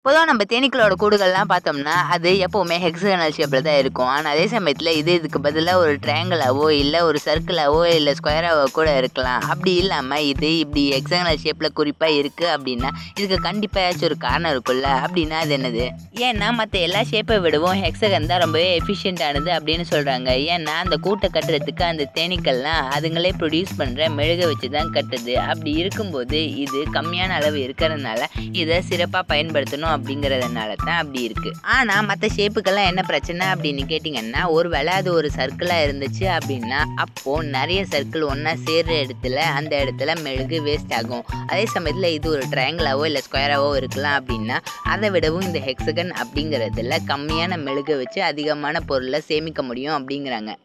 பொதுவாக நம்ம தேனீக்களோட கூடுகள்லாம் பார்த்தோம்னா அது எப்போவுமே ஹெக்ஸகனல் ஷேப்பில் தான் இருக்கும் ஆனால் அதே சமயத்தில் இது இதுக்கு பதிலாக ஒரு ட்ரையாங்கிளாவோ இல்லை ஒரு சர்க்கிளாவோ இல்லை ஸ்கொயராவோ கூட இருக்கலாம் அப்படி இல்லாமல் இது இப்படி ஹெக்ஸகனல் ஷேப்பில் குறிப்பாக இருக்குது அப்படின்னா இதுக்கு கண்டிப்பாக ஏதாச்சும் ஒரு காரணம் இருக்குல்ல அப்படின்னா அது என்னது ஏன்னா மற்ற எல்லா ஷேப்பை விடவும் ஹெக்ஸகன் தான் ரொம்பவே எஃபிஷியண்ட்டானது அப்படின்னு சொல்கிறாங்க ஏன்னா அந்த கூட்டை கட்டுறதுக்கு அந்த தேனீக்கள்லாம் அதுங்களே ப்ரொடியூஸ் பண்ணுற மெழுகை வச்சு தான் கட்டுது அப்படி இருக்கும்போது இது கம்மியான அளவு இருக்கிறதுனால இதை சிறப்பாக பயன்படுத்தணும் அப்படிங்கிறதுனால தான் அப்படி இருக்குது ஆனால் மற்ற ஷேப்புக்கெல்லாம் என்ன பிரச்சனை அப்படின்னு கேட்டிங்கன்னா ஒரு வேளை அது ஒரு சர்க்கிளாக இருந்துச்சு அப்படின்னா அப்போது நிறைய சர்க்கிள் ஒன்றா சேர்ற இடத்துல அந்த இடத்துல மெழுகு வேஸ்ட் ஆகும் அதே சமயத்தில் இது ஒரு ட்ரையாங்கிளாவோ இல்லை ஸ்கொயராவோ இருக்கலாம் அப்படின்னா அதை விடவும் இந்த ஹெக்ஸகன் அப்படிங்கிறதுல கம்மியான மெழுகை வச்சு அதிகமான பொருளை சேமிக்க முடியும் அப்படிங்கிறாங்க